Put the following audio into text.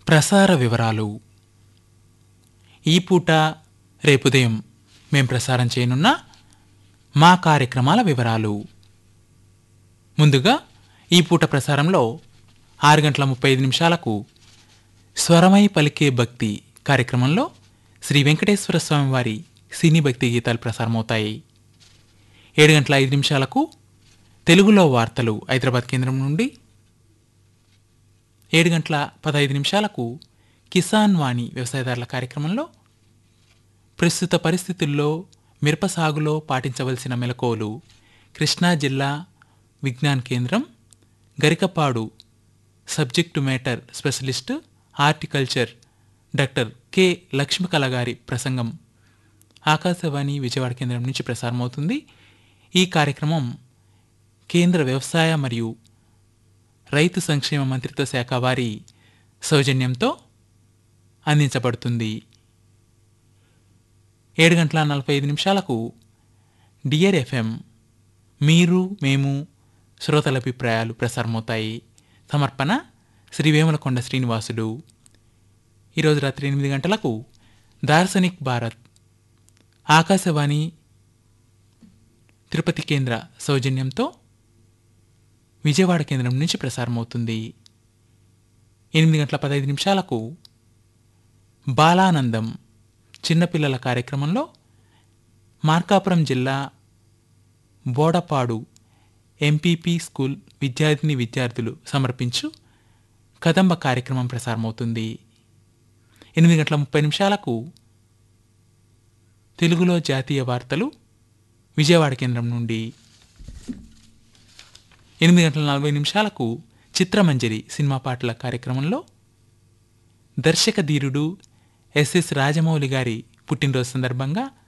ప్రసార వివరాలు ఈ పూట రేపు ఉదయం మేం ప్రసారం చేయనున్న మా కార్యక్రమాల వివరాలు ముందుగా ఈ పూట ప్రసారంలో ఆరు గంటల ముప్పై ఐదు నిమిషాలకు స్వరమై పలికే భక్తి కార్యక్రమంలో శ్రీ వెంకటేశ్వర స్వామి వారి సినీ భక్తి గీతాలు ప్రసారమవుతాయి ఏడు గంటల ఐదు నిమిషాలకు తెలుగులో వార్తలు హైదరాబాద్ కేంద్రం నుండి ఏడు గంటల పదహైదు నిమిషాలకు కిసాన్ వాణి వ్యవసాయదారుల కార్యక్రమంలో ప్రస్తుత పరిస్థితుల్లో మిరప సాగులో పాటించవలసిన మెలకువలు కృష్ణా జిల్లా విజ్ఞాన్ కేంద్రం Garikapadu subject matter specialist horticulture doctor K Lakshmikala గారి ప్రసంగం ఆకాశవాణి విజయవాడ కేంద్రం నుంచి ప్రసారమవుతుంది ఈ కార్యక్రమం కేంద్ర వ్యవసాయ మరియు రైతు సంక్షేమ మంత్రిత్వ శాఖ వారి సౌజన్యంతో అందించబడుతుంది ఏడు గంటల నలభై ఐదు నిమిషాలకు డియర్ ఎఫ్ఎం మీరు మేము శ్రోతల అభిప్రాయాలు ప్రసారమవుతాయి సమర్పణ శ్రీ వేములకొండ శ్రీనివాసుడు ఈరోజు రాత్రి ఎనిమిది గంటలకు దార్శనిక్ భారత్ ఆకాశవాణి తిరుపతి కేంద్ర సౌజన్యంతో విజయవాడ కేంద్రం నుంచి ప్రసారమవుతుంది ఎనిమిది గంటల పదహైదు నిమిషాలకు బాలానందం చిన్నపిల్లల కార్యక్రమంలో మార్కాపురం జిల్లా బోడపాడు ఎంపీపీ స్కూల్ విద్యార్థిని విద్యార్థులు సమర్పించు కదంబ కార్యక్రమం ప్రసారమవుతుంది ఎనిమిది గంటల ముప్పై నిమిషాలకు తెలుగులో జాతీయ వార్తలు విజయవాడ కేంద్రం నుండి ఎనిమిది గంటల నలభై నిమిషాలకు చిత్రమంజరి సినిమా పాటల కార్యక్రమంలో దర్శక ధీరుడు ఎస్ఎస్ రాజమౌళి గారి పుట్టినరోజు సందర్భంగా